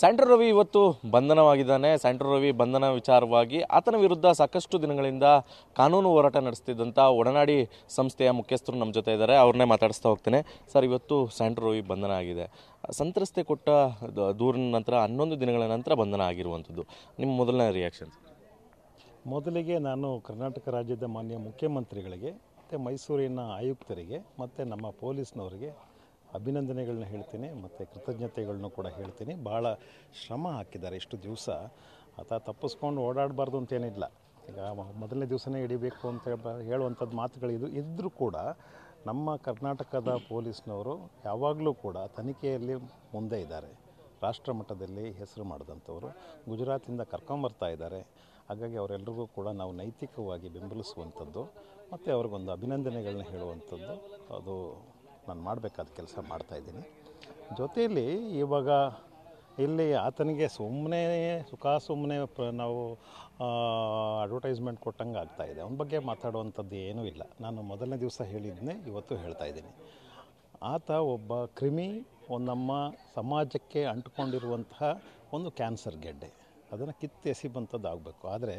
Santro Ravi ಇವತ್ತು ಬಂಧನವಾಗಿದ್ದಾನೆ Santro Ravi ಬಂಧನ ವಿಚಾರವಾಗಿ ಆತನ ವಿರುದ್ಧ ಸಾಕಷ್ಟು ದಿನಗಳಿಂದ ಕಾನೂನು ಹೋರಾಟ ನಡೆಸ್ತಿದ್ದಂಥ ಒಡನಾಡಿ ಸಂಸ್ಥೆಯ ಮುಖ್ಯಸ್ಥರು ನಮ್ಮ ಜೊತೆ ಇದ್ದಾರೆ ಅವ್ರನ್ನೇ ಮಾತಾಡಿಸ್ತಾ ಹೋಗ್ತೇನೆ ಸರ್ ಇವತ್ತು ಸ್ಯಾಂಟ್ರೋ ರವಿ ಬಂಧನ ಆಗಿದೆ ಸಂತ್ರಸ್ತೆ ಕೊಟ್ಟ ದ- ದೂರಿನ ನಂತರ ಹನ್ನೊಂದು ದಿನಗಳ ನಂತರ ಬಂಧನ ಆಗಿರುವಂಥದ್ದು ನಿಮ್ಮ ಮೊದಲನೇ ರಿಯಾಕ್ಷನ್ ಮೊದಲಿಗೆ ನಾನು ಕರ್ನಾಟಕ ರಾಜ್ಯದ ಮಾನ್ಯ ಮುಖ್ಯಮಂತ್ರಿಗಳಿಗೆ ಮತ್ತು ಮೈಸೂರಿನ ಆಯುಕ್ತರಿಗೆ ಮತ್ತು ನಮ್ಮ ಪೊಲೀಸ್ನವರಿಗೆ ಅಭಿನಂದನೆಗಳನ್ನ ಹೇಳ್ತೀನಿ ಮತ್ತು ಕೃತಜ್ಞತೆಗಳನ್ನೂ ಕೂಡ ಹೇಳ್ತೀನಿ ಭಾಳ ಶ್ರಮ ಹಾಕಿದ್ದಾರೆ ಇಷ್ಟು ದಿವಸ ಆತ ತಪ್ಪಿಸ್ಕೊಂಡು ಓಡಾಡಬಾರ್ದು ಅಂತೇನಿಲ್ಲ ಈಗ ಮ- ಮೊದಲನೇ ದಿವಸನೇ ಹಿಡಿಬೇಕು ಅಂತ ಹೇಳ್ಬ- ಹೇಳುವಂಥದ್ದು ಮಾತುಗಳು ಇದು ಇದ್ದರೂ ಕೂಡ ನಮ್ಮ ಕರ್ನಾಟಕದ ಪೊಲೀಸ್ನವರು ಯಾವಾಗಲೂ ಕೂಡ ತನಿಖೆಯಲ್ಲಿ ಮುಂದೆ ಇದ್ದಾರೆ ರಾಷ್ಟ್ರ ಮಟ್ಟದಲ್ಲಿ ಹೆಸರು ಮಾಡಿದಂಥವರು ಗುಜರಾತಿಂದ ಕರ್ಕೊಂಬರ್ತಾ ಇದ್ದಾರೆ ಹಾಗಾಗಿ ಅವರೆಲ್ಲರಿಗೂ ಕೂಡ ನಾವು ನೈತಿಕವಾಗಿ ಬೆಂಬಲಿಸುವಂಥದ್ದು ಮತ್ತು ಅವ್ರಿಗೊಂದು ಅಭಿನಂದನೆಗಳನ್ನ ಹೇಳುವಂಥದ್ದು ಅದು ನಾನು ಮಾಡಬೇಕಾದ ಕೆಲಸ ಮಾಡ್ತಾಯಿದ್ದೀನಿ ಜೊತೆಯಲ್ಲಿ ಇವಾಗ ಇಲ್ಲಿ ಆತನಿಗೆ ಸುಮ್ಮನೆ ಸುಖ ಸುಮ್ಮನೆ ಪ್ರ ನಾವು ಅಡ್ವರ್ಟೈಸ್ಮೆಂಟ್ ಕೊಟ್ಟಂಗೆ ಆಗ್ತಾಯಿದೆ ಅವನ ಬಗ್ಗೆ ಮಾತಾಡುವಂಥದ್ದು ಏನೂ ಇಲ್ಲ ನಾನು ಮೊದಲನೇ ದಿವಸ ಹೇಳಿದ್ದನ್ನೇ ಇವತ್ತು ಹೇಳ್ತಾ ಇದ್ದೀನಿ ಆತ ಒಬ್ಬ ಕ್ರಿಮಿ ಒಂದು ನಮ್ಮ ಸಮಾಜಕ್ಕೆ ಅಂಟ್ಕೊಂಡಿರುವಂತಹ ಒಂದು ಕ್ಯಾನ್ಸರ್ ಗೆಡ್ಡೆ ಅದನ್ನು ಕಿತ್ತು ಎಸಿಬಂಥದ್ದು ಆಗಬೇಕು ಆದರೆ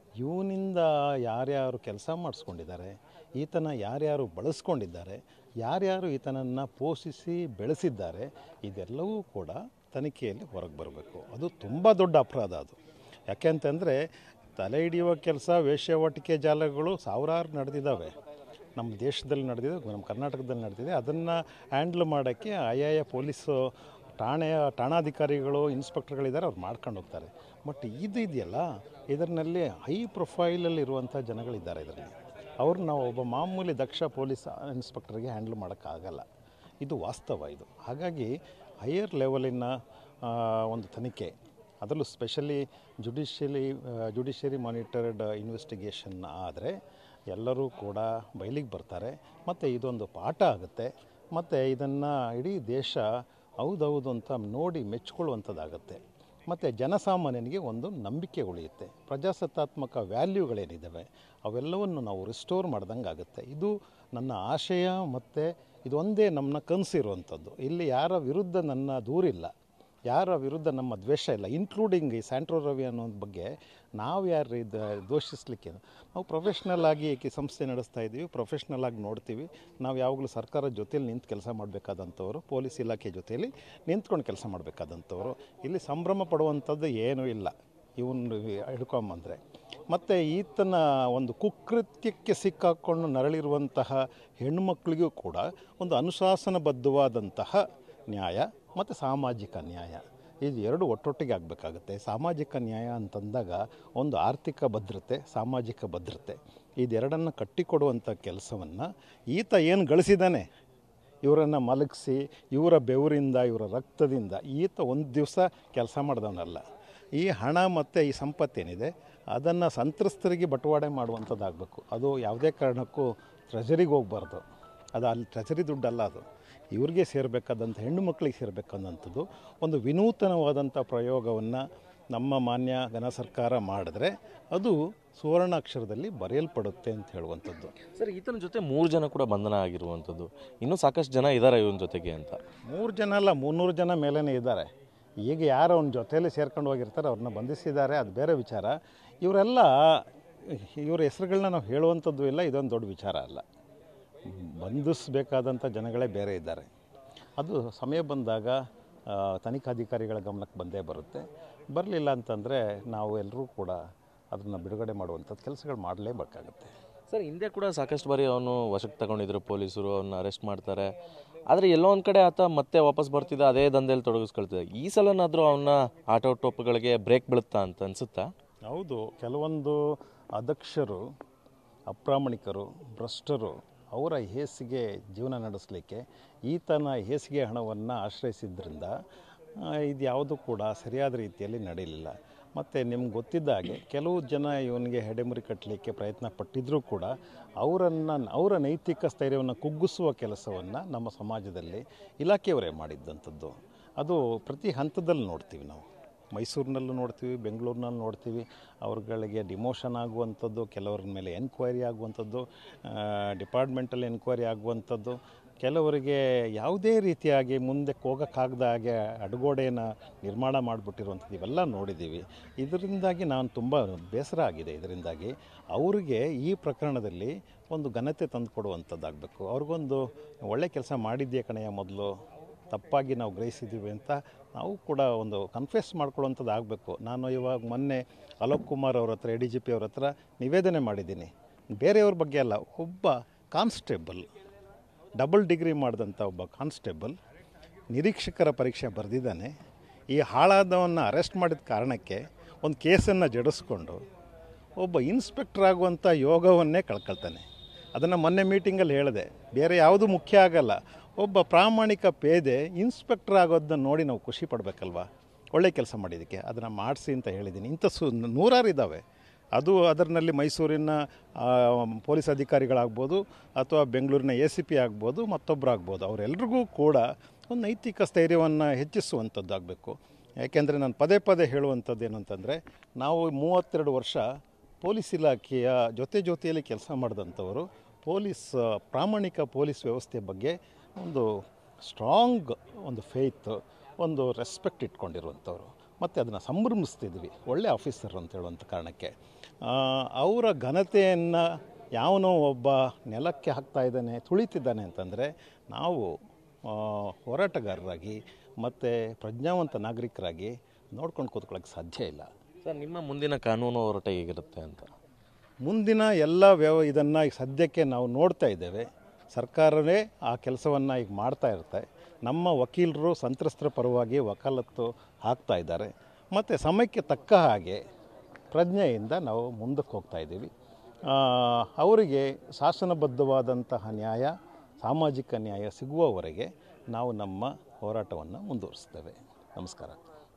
ಇವನಿಂದ ಯಾರ್ಯಾರು ಕೆಲಸ ಮಾಡಿಸ್ಕೊಂಡಿದ್ದಾರೆ ಈತನ ಯಾರ್ಯಾರು ಬಳಸ್ಕೊಂಡಿದ್ದಾರೆ ಯಾರ್ಯಾರು ಈತನನ್ನು ಪೋಷಿಸಿ ಬೆಳೆಸಿದ್ದಾರೆ ಇದೆಲ್ಲವೂ ಕೂಡ ತನಿಖೆಯಲ್ಲಿ ಹೊರಗೆ ಬರಬೇಕು ಅದು ತುಂಬ ದೊಡ್ಡ ಅಪರಾಧ ಅದು ಯಾಕೆಂತಂದರೆ ತಲೆ ಹಿಡಿಯುವ ಕೆಲಸ ವೇಶ್ಯಾವಾಟಿಕೆ ಜಾಲಗಳು ಸಾವಿರಾರು ನಡೆದಿದ್ದಾವೆ ನಮ್ಮ ದೇಶದಲ್ಲಿ ನಡೆದಿದೆ ನಮ್ಮ ಕರ್ನಾಟಕದಲ್ಲಿ ನಡೆದಿದೆ ಅದನ್ನು ಹ್ಯಾಂಡ್ಲ್ ಮಾಡೋಕ್ಕೆ ಆಯಾಯ ಪೊಲೀಸು ಠಾಣೆಯ ಠಾಣಾಧಿಕಾರಿಗಳು ಇನ್ಸ್ಪೆಕ್ಟರ್ಗಳಿದ್ದಾರೆ ಅವ್ರು ಮಾಡ್ಕೊಂಡು ಹೋಗ್ತಾರೆ ಬಟ್ ಇದು ಇದೆಯಲ್ಲ ಇದರಲ್ಲಿ ಹೈ ಪ್ರೊಫೈಲಲ್ಲಿ ಇರುವಂಥ ಜನಗಳಿದ್ದಾರೆ ಇದರಲ್ಲಿ ಅವ್ರು ನಾವು ಒಬ್ಬ ಮಾಮೂಲಿ ದಕ್ಷ ಪೊಲೀಸ್ ಇನ್ಸ್ಪೆಕ್ಟರ್ಗೆ ಹ್ಯಾಂಡ್ಲ್ ಮಾಡೋಕ್ಕಾಗಲ್ಲ ಇದು ವಾಸ್ತವ ಇದು ಹಾಗಾಗಿ ಹೈಯರ್ ಲೆವೆಲಿನ ಆ, ಒಂದು ತನಿಖೆ ಅದರಲ್ಲೂ specially judicially judiciary monitored investigation ಆದರೆ ಎಲ್ಲರೂ ಕೂಡ ಬಯಲಿಗೆ ಬರ್ತಾರೆ ಮತ್ತು ಇದೊಂದು ಪಾಠ ಆಗುತ್ತೆ ಮತ್ತು ಇದನ್ನು ಇಡೀ ದೇಶ ಹೌದೌದು ಅಂತ ನೋಡಿ ಮೆಚ್ಕೊಳ್ಳುವಂಥದ್ದಾಗತ್ತೆ ಮತ್ತು ಜನಸಾಮಾನ್ಯನಿಗೆ ಒಂದು ನಂಬಿಕೆ ಉಳಿಯುತ್ತೆ ಪ್ರಜಾಸತ್ತಾತ್ಮಕ ವ್ಯಾಲ್ಯೂಗಳೇನಿದ್ದಾವೆ ಅವೆಲ್ಲವನ್ನು ನಾವು ರಿಸ್ಟೋರ್ ಮಾಡ್ದಂಗೆ ಆಗುತ್ತೆ ಇದು ನನ್ನ ಆಶಯ ಮತ್ತು ಇದೊಂದೇ ನಮ್ಮನ್ನ ಕನಸಿರುವಂಥದ್ದು ಇಲ್ಲಿ ಯಾರ ವಿರುದ್ಧ ನನ್ನ ದೂರಿಲ್ಲ ಯಾರ ವಿರುದ್ಧ ನಮ್ಮ ದ್ವೇಷ ಇಲ್ಲ ಇನ್ಕ್ಲೂಡಿಂಗ್ ಈ ಸ್ಯಾಂಟ್ರೋ ರವಿ ಅನ್ನೋ ಬಗ್ಗೆ ನಾವು ಯಾರು ಇದು ದೋಷಿಸ್ಲಿಕ್ಕೆ ನಾವು ಪ್ರೊಫೆಷ್ನಲ್ ಆಗಿ ಈ ಸಂಸ್ಥೆ ನಡೆಸ್ತಾ ಇದ್ದೀವಿ ಪ್ರೊಫೆಷ್ನಲ್ ಆಗಿ ನೋಡ್ತೀವಿ ನಾವು ಯಾವಾಗಲೂ ಸರ್ಕಾರದ ಜೊತೆಲಿ ನಿಂತು ಕೆಲಸ ಮಾಡಬೇಕಾದಂಥವ್ರು ಪೊಲೀಸ್ ಇಲಾಖೆ ಜೊತೆಯಲ್ಲಿ ನಿಂತ್ಕೊಂಡು ಕೆಲಸ ಮಾಡಬೇಕಾದಂಥವ್ರು ಇಲ್ಲಿ ಸಂಭ್ರಮ ಪಡುವಂಥದ್ದು ಏನೂ ಇಲ್ಲ ಇವನು ಹಿಡ್ಕೊಂಬಂದರೆ ಮತ್ತು ಈತನ ಒಂದು ಕುಕೃತ್ಯಕ್ಕೆ ಸಿಕ್ಕಾಕೊಂಡು ನರಳಿರುವಂತಹ ಹೆಣ್ಣುಮಕ್ಕಳಿಗೂ ಕೂಡ ಒಂದು ಅನುಶಾಸನಬದ್ಧವಾದಂತಹ ನ್ಯಾಯ ಮತ್ತು ಸಾಮಾಜಿಕ ನ್ಯಾಯ ಇದು ಎರಡು ಒಟ್ಟೊಟ್ಟಿಗೆ ಆಗಬೇಕಾಗುತ್ತೆ ಸಾಮಾಜಿಕ ನ್ಯಾಯ ಅಂತಂದಾಗ ಒಂದು ಆರ್ಥಿಕ ಭದ್ರತೆ ಸಾಮಾಜಿಕ ಭದ್ರತೆ ಇದೆರಡನ್ನು ಕಟ್ಟಿಕೊಡುವಂಥ ಕೆಲಸವನ್ನು ಈತ ಏನು ಗಳಿಸಿದ್ದಾನೆ ಇವರನ್ನು ಮಲಗಿಸಿ ಇವರ ಬೆವರಿಂದ ಇವರ ರಕ್ತದಿಂದ ಈತ ಒಂದು ದಿವಸ ಕೆಲಸ ಮಾಡಿದವನಲ್ಲ ಈ ಹಣ ಮತ್ತು ಈ ಸಂಪತ್ತೇನಿದೆ ಅದನ್ನು ಸಂತ್ರಸ್ತರಿಗೆ ಬಟವಾಡೆ ಮಾಡುವಂಥದ್ದಾಗಬೇಕು ಅದು ಯಾವುದೇ ಕಾರಣಕ್ಕೂ ಟ್ರೆಜರಿಗೆ ಹೋಗಬಾರ್ದು ಅದು ಅಲ್ಲಿ ಟ್ರೆಜರಿ ದುಡ್ಡಲ್ಲ ಅದು ಇವ್ರಿಗೆ ಸೇರಬೇಕಾದಂಥ ಹೆಣ್ಣು ಮಕ್ಕಳಿಗೆ ಸೇರಬೇಕಾದಂಥದ್ದು ಒಂದು ವಿನೂತನವಾದಂಥ ಪ್ರಯೋಗವನ್ನು ನಮ್ಮ ಮಾನ್ಯ ಘನ ಸರ್ಕಾರ ಮಾಡಿದ್ರೆ ಅದು ಸುವರ್ಣಾಕ್ಷರದಲ್ಲಿ ಬರೆಯಲ್ಪಡುತ್ತೆ ಅಂತ ಹೇಳುವಂಥದ್ದು ಸರ್ ಈತನ ಜೊತೆ ಮೂರು ಜನ ಕೂಡ ಬಂಧನ ಆಗಿರುವಂಥದ್ದು ಇನ್ನೂ ಸಾಕಷ್ಟು ಜನ ಇದ್ದಾರೆ ಇವನ ಜೊತೆಗೆ ಅಂತ ಮೂರು ಜನ ಅಲ್ಲ ಮುನ್ನೂರು ಜನ ಮೇಲೇ ಇದ್ದಾರೆ ಈಗ ಯಾರು ಅವನ ಜೊತೆಯಲ್ಲಿ ಸೇರ್ಕೊಂಡು ಹೋಗಿರ್ತಾರೆ ಅವ್ರನ್ನ ಬಂಧಿಸಿದ್ದಾರೆ ಅದು ಬೇರೆ ವಿಚಾರ ಇವರೆಲ್ಲ ಇವ್ರ ಹೆಸರುಗಳನ್ನ ನಾವು ಹೇಳುವಂಥದ್ದು ಇಲ್ಲ ಇದೊಂದು ದೊಡ್ಡ ವಿಚಾರ ಅಲ್ಲ ಬಂಧಿಸಬೇಕಾದಂಥ ಜನಗಳೇ ಬೇರೆ ಇದ್ದಾರೆ ಅದು ಸಮಯ ಬಂದಾಗ ಆ, ತನಿಖಾಧಿಕಾರಿಗಳ ಗಮನಕ್ಕೆ ಬಂದೇ ಬರುತ್ತೆ ಬರಲಿಲ್ಲ ಅಂತಂದರೆ ನಾವು ಎಲ್ಲರೂ ಕೂಡ ಅದನ್ನು ಬಿಡುಗಡೆ ಮಾಡುವಂಥದ್ದು ಕೆಲಸಗಳು ಮಾಡಲೇಬೇಕಾಗುತ್ತೆ ಸರ್ ಹಿಂದೆ ಕೂಡ ಸಾಕಷ್ಟು ಬಾರಿ ಅವನು ವಶಕ್ಕೆ ತಗೊಂಡಿದ್ರು ಪೊಲೀಸರು ಅವನ್ನ ಅರೆಸ್ಟ್ ಮಾಡ್ತಾರೆ ಆದರೆ ಎಲ್ಲೋ ಒಂದು ಕಡೆ ಆತ ಮತ್ತೆ ವಾಪಸ್ ಬರ್ತಿದ್ದ ಅದೇ ದಂಧೆಯಲ್ಲಿ ತೊಡಗಿಸ್ಕೊಳ್ತಿದ್ದ ಈ ಸಲನಾದರೂ ಅವನ ಆಟೋಟೋಪ್ಗಳಿಗೆ ಬ್ರೇಕ್ ಬೀಳುತ್ತಾ ಅಂತ ಅನ್ಸುತ್ತಾ ಹೌದು ಕೆಲವೊಂದು ಅದಕ್ಷರು ಅಪ್ರಾಮಾಣಿಕರು ಭ್ರಷ್ಟರು ಅವರ ಹೇಸಿಗೆ ಜೀವನ ನಡೆಸಲಿಕ್ಕೆ ಈತನ ಹೇಸಿಗೆ ಹಣವನ್ನು ಆಶ್ರಯಿಸಿದ್ರಿಂದ ಆ, ಇದು ಯಾವುದೂ ಕೂಡ ಸರಿಯಾದ ರೀತಿಯಲ್ಲಿ ನಡೆಯಲಿಲ್ಲ ಮತ್ತು ನಿಮ್ಗೆ ಗೊತ್ತಿದ್ದ ಹಾಗೆ ಕೆಲವು ಜನ ಇವನಿಗೆ ಹೆಡೆಮುರಿ ಕಟ್ಟಲಿಕ್ಕೆ ಪ್ರಯತ್ನ ಪಟ್ಟಿದ್ದರೂ ಕೂಡ ಅವರನ್ನು ಅವರ ನೈತಿಕ ಸ್ಥೈರ್ಯವನ್ನು ಕುಗ್ಗಿಸುವ ಕೆಲಸವನ್ನು ನಮ್ಮ ಸಮಾಜದಲ್ಲಿ ಇಲಾಖೆಯವರೇ ಮಾಡಿದ್ದಂಥದ್ದು ಅದು ಪ್ರತಿ ಹಂತದಲ್ಲಿ ನೋಡ್ತೀವಿ ನಾವು ಮೈಸೂರಿನಲ್ಲೂ ನೋಡ್ತೀವಿ ಬೆಂಗಳೂರಿನಲ್ಲಿ ನೋಡ್ತೀವಿ ಅವ್ರುಗಳಿಗೆ ಡಿಮೋಷನ್ ಆಗುವಂಥದ್ದು ಕೆಲವ್ರ ಮೇಲೆ ಎನ್ಕ್ವೈರಿ ಆಗುವಂಥದ್ದು ಡಿಪಾರ್ಟ್ಮೆಂಟಲ್ಲಿ ಎನ್ಕ್ವೈರಿ ಆಗುವಂಥದ್ದು ಕೆಲವರಿಗೆ ಯಾವುದೇ ರೀತಿಯಾಗಿ ಮುಂದೆ ಹೋಗೋಕ್ಕಾಗದ ಹಾಗೆ ಅಡುಗೋಡೆಯನ್ನು ನಿರ್ಮಾಣ ಮಾಡಿಬಿಟ್ಟಿರುವಂಥದ್ದು ಇವೆಲ್ಲ ನೋಡಿದ್ದೀವಿ ಇದರಿಂದಾಗಿ ನಾನು ತುಂಬ ಬೇಸರ ಆಗಿದೆ ಇದರಿಂದಾಗಿ ಅವರಿಗೆ ಈ ಪ್ರಕರಣದಲ್ಲಿ ಒಂದು ಘನತೆ ತಂದು ಕೊಡುವಂಥದ್ದಾಗಬೇಕು ಅವ್ರಿಗೊಂದು ಒಳ್ಳೆ ಕೆಲಸ ಮಾಡಿದ್ಯಾ ಕಣೆಯ ಮೊದಲು ತಪ್ಪಾಗಿ ನಾವು ಗ್ರಹಿಸಿದ್ದೀವಿ ಅಂತ ನಾವು ಕೂಡ ಒಂದು ಕನ್ಫೆಸ್ ಮಾಡ್ಕೊಳ್ಳುವಂಥದ್ದು ಆಗಬೇಕು ನಾನು ಇವಾಗ ಮೊನ್ನೆ ಅಲೋಕ್ ಕುಮಾರ್ ಅವ್ರ ಹತ್ರ ಎ ಡಿ ಜಿ ಪಿ ಅವ್ರ ಹತ್ರ ನಿವೇದನೆ ಮಾಡಿದ್ದೀನಿ ಬೇರೆಯವ್ರ ಬಗ್ಗೆ ಅಲ್ಲ ಒಬ್ಬ ಕಾನ್ಸ್ಟೇಬಲ್ ಡಬಲ್ ಡಿಗ್ರಿ ಮಾಡಿದಂಥ ಒಬ್ಬ ಕಾನ್ಸ್ಟೇಬಲ್ ನಿರೀಕ್ಷಕರ ಪರೀಕ್ಷೆ ಬರೆದಿದ್ದಾನೆ ಈ ಹಾಳಾದವನ್ನು ಅರೆಸ್ಟ್ ಮಾಡಿದ ಕಾರಣಕ್ಕೆ ಒಂದು ಕೇಸನ್ನು ಜಡಿಸ್ಕೊಂಡು ಒಬ್ಬ ಇನ್ಸ್ಪೆಕ್ಟರ್ ಆಗುವಂಥ ಯೋಗವನ್ನೇ ಕಳ್ಕೊಳ್ತಾನೆ ಅದನ್ನು ಮೊನ್ನೆ ಮೀಟಿಂಗಲ್ಲಿ ಹೇಳಿದೆ ಬೇರೆ ಯಾವುದು ಮುಖ್ಯ ಆಗಲ್ಲ ಒಬ್ಬ ಪ್ರಾಮಾಣಿಕ ಪೇದೆ ಇನ್ಸ್ಪೆಕ್ಟರ್ ಆಗೋದನ್ನ ನೋಡಿ ನಾವು ಖುಷಿ ಪಡಬೇಕಲ್ವಾ ಒಳ್ಳೆ ಕೆಲಸ ಮಾಡಿದ್ದಕ್ಕೆ ಅದನ್ನು ಮಾಡಿಸಿ ಅಂತ ಹೇಳಿದ್ದೀನಿ ಇಂಥ ಸು ನೂರಾರು ಇದ್ದಾವೆ ಅದು ಅದರಲ್ಲಿ ಮೈಸೂರಿನ ಆ, ಪೊಲೀಸ್ ಅಧಿಕಾರಿಗಳಾಗ್ಬೋದು ಅಥವಾ ಬೆಂಗಳೂರಿನ ಎ ಸಿ ಪಿ ಆಗ್ಬೋದು ಮತ್ತೊಬ್ಬರು ಆಗ್ಬೋದು ಅವರೆಲ್ರಿಗೂ ಕೂಡ ಒಂದು ನೈತಿಕ ಸ್ಥೈರ್ಯವನ್ನು ಹೆಚ್ಚಿಸುವಂಥದ್ದು ಆಗಬೇಕು ಯಾಕೆಂದರೆ ನಾನು ಪದೇ ಪದೇ ಹೇಳುವಂಥದ್ದು ಏನಂತಂದರೆ ನಾವು ಮೂವತ್ತೆರಡು ವರ್ಷ ಪೊಲೀಸ್ ಇಲಾಖೆಯ ಜೊತೆ ಜೊತೆಯಲ್ಲಿ ಕೆಲಸ ಮಾಡಿದಂಥವರು ಪೊಲೀಸ್ ಆ, ಪ್ರಾಮಾಣಿಕ ಪೊಲೀಸ್ ವ್ಯವಸ್ಥೆ ಬಗ್ಗೆ ಒಂದು ಸ್ಟ್ರಾಂಗ್ ಒಂದು ಫೇತ್ ಒಂದು ರೆಸ್ಪೆಕ್ಟ್ ಇಟ್ಕೊಂಡಿರುವಂಥವ್ರು ಮತ್ತು ಅದನ್ನು ಸಂಭ್ರಮಿಸ್ತಿದ್ವಿ ಒಳ್ಳೆ ಆಫೀಸರ್ ಅಂತ ಹೇಳುವಂಥ ಕಾರಣಕ್ಕೆ ಆ, ಅವರ ಘನತೆಯನ್ನು ಯಾವನೋ ಒಬ್ಬ ನೆಲಕ್ಕೆ ಹಾಕ್ತಾ ಇದ್ದಾನೆ ತುಳಿತಿದ್ದಾನೆ ಅಂತಂದರೆ ನಾವು ಆ, ಹೋರಾಟಗಾರರಾಗಿ ಮತ್ತು ಪ್ರಜ್ಞಾವಂತ ನಾಗರಿಕರಾಗಿ ನೋಡ್ಕೊಂಡು ಕೂತ್ಕೊಳ್ಳೋಕ್ಕೆ ಸಾಧ್ಯ ಇಲ್ಲ ಸರ್ ನಿಮ್ಮ ಮುಂದಿನ ಕಾನೂನು ಹೋರಾಟ ಹೇಗಿರುತ್ತೆ ಅಂತ ಮುಂದಿನ ಎಲ್ಲ ವ್ಯವ ಇದನ್ನು ಈಗ ಸದ್ಯಕ್ಕೆ ನಾವು ನೋಡ್ತಾ ಇದ್ದೇವೆ ಸರ್ಕಾರವೇ ಆ ಕೆಲಸವನ್ನು ಈಗ ಮಾಡ್ತಾ ಇರುತ್ತೆ ನಮ್ಮ ವಕೀಲರು ಸಂತ್ರಸ್ತರ ಪರವಾಗಿ ವಕಾಲತ್ತು ಹಾಕ್ತಾ ಇದ್ದಾರೆ ಮತ್ತು ಸಮಯಕ್ಕೆ ತಕ್ಕ ಹಾಗೆ ಪ್ರಜ್ಞೆಯಿಂದ ನಾವು ಮುಂದಕ್ಕೆ ಹೋಗ್ತಾ ಇದ್ದೀವಿ ಆ, ಅವರಿಗೆ ಶಾಸನಬದ್ಧವಾದಂತಹ ನ್ಯಾಯ ಸಾಮಾಜಿಕ ನ್ಯಾಯ ಸಿಗುವವರೆಗೆ ನಾವು ನಮ್ಮ ಹೋರಾಟವನ್ನು ಮುಂದುವರಿಸ್ತೇವೆ ನಮಸ್ಕಾರ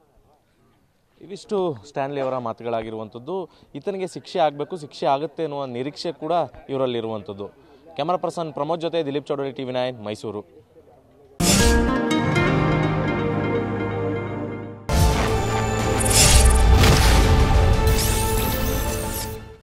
ಇವಿಷ್ಟು ಸ್ಟ್ಯಾನ್ಲಿ ಅವರ ಮಾತುಗಳಾಗಿರುವಂಥದ್ದು ಈತನಿಗೆ ಶಿಕ್ಷೆ ಆಗಬೇಕು ಶಿಕ್ಷೆ ಆಗುತ್ತೆ ಅನ್ನುವ ನಿರೀಕ್ಷೆ ಕೂಡ ಇವರಲ್ಲಿರುವಂಥದ್ದು ಕ್ಯಾಮರಾ ಪರ್ಸನ್ ಪ್ರಮೋದ್ ಜೊತೆ ದಿಲೀಪ್ ಚೌಡರಿ ಟಿವಿ ನೈನ್ ಮೈಸೂರು